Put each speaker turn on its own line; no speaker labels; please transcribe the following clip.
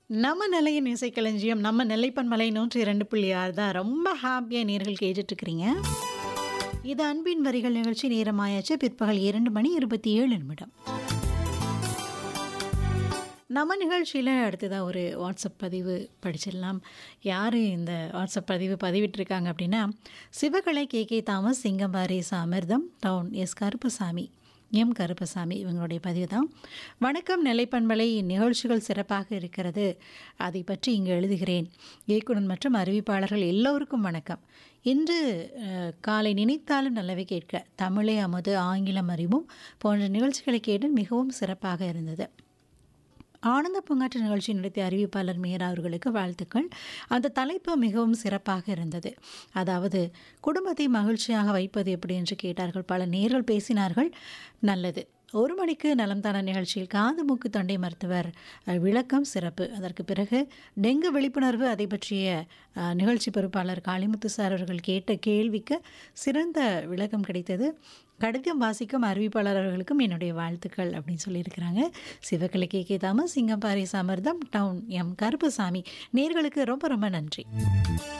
நம்ம நிலையின் இசைக்களஞ்சியம் நம்ம நெல்லைப்பன்மலை நூற்றி இரண்டு புள்ளி ஆறு தான் ரொம்ப ஹாப்பியாக நேர்கள் கேட்டுட்ருக்கிறீங்க இது அன்பின் வரிகள் நிகழ்ச்சி நேரமாயாச்சு பிற்பகல் இரண்டு மணி இருபத்தி ஏழு நிமிடம் நம்ம நிகழ்ச்சியில் அடுத்ததாக ஒரு வாட்ஸ்அப் பதிவு படிச்சிடலாம் யார் இந்த வாட்ஸ்அப் பதிவு பதிவிட்டிருக்காங்க அப்படின்னா Sivakalai K K Thomas Singampari Amirtham town S Karuppasamy M Karuppasamy இவங்களுடைய பதிவு தான் வணக்கம் நிலைப்பண்பலை நிகழ்ச்சிகள் சிறப்பாக இருக்கிறது அதை பற்றி இங்கு எழுதுகிறேன் இயக்குனர் மற்றும் அறிவிப்பாளர்கள் எல்லோருக்கும் வணக்கம் இன்று அஹ், காலை நினைத்தாலும் நல்லவை கேட்க தமிழே அமுது ஆங்கிலம் அறிவும் போன்ற நிகழ்ச்சிகளை கேட்டு மிகவும் சிறப்பாக இருந்தது ஆனந்த பூங்காற்று நிகழ்ச்சி நடத்திய அறிவிப்பாளர் மீரா அவர்களுக்கு வாழ்த்துக்கள் அந்த தலைப்பு மிகவும் சிறப்பாக இருந்தது அதாவது குடும்பத்தை மகிழ்ச்சியாக வைப்பது எப்படி என்று கேட்டார்கள் பல நேர்கள் பேசினார்கள் நல்லது ஒரு மணிக்கு நலம் தான நிகழ்ச்சியில் காது மூக்கு தொண்டை மருத்துவர் அஹ், விளக்கம் சிறப்பு அதற்கு பிறகு டெங்கு விழிப்புணர்வு அதை பற்றிய அஹ், நிகழ்ச்சி பொறுப்பாளர் காளிமுத்து சார் அவர்கள் கேட்ட கேள்விக்கு சிறந்த விளக்கம் கிடைத்தது கடிதம் வாசிக்கும் அறிவிப்பாளர் அவர்களுக்கும் என்னுடைய வாழ்த்துக்கள் அப்படின்னு சொல்லியிருக்கிறாங்க Sivakalai K K Thomas Singampari Samartham town M Karuppasamy நேர்களுக்கு ரொம்ப ரொம்ப நன்றி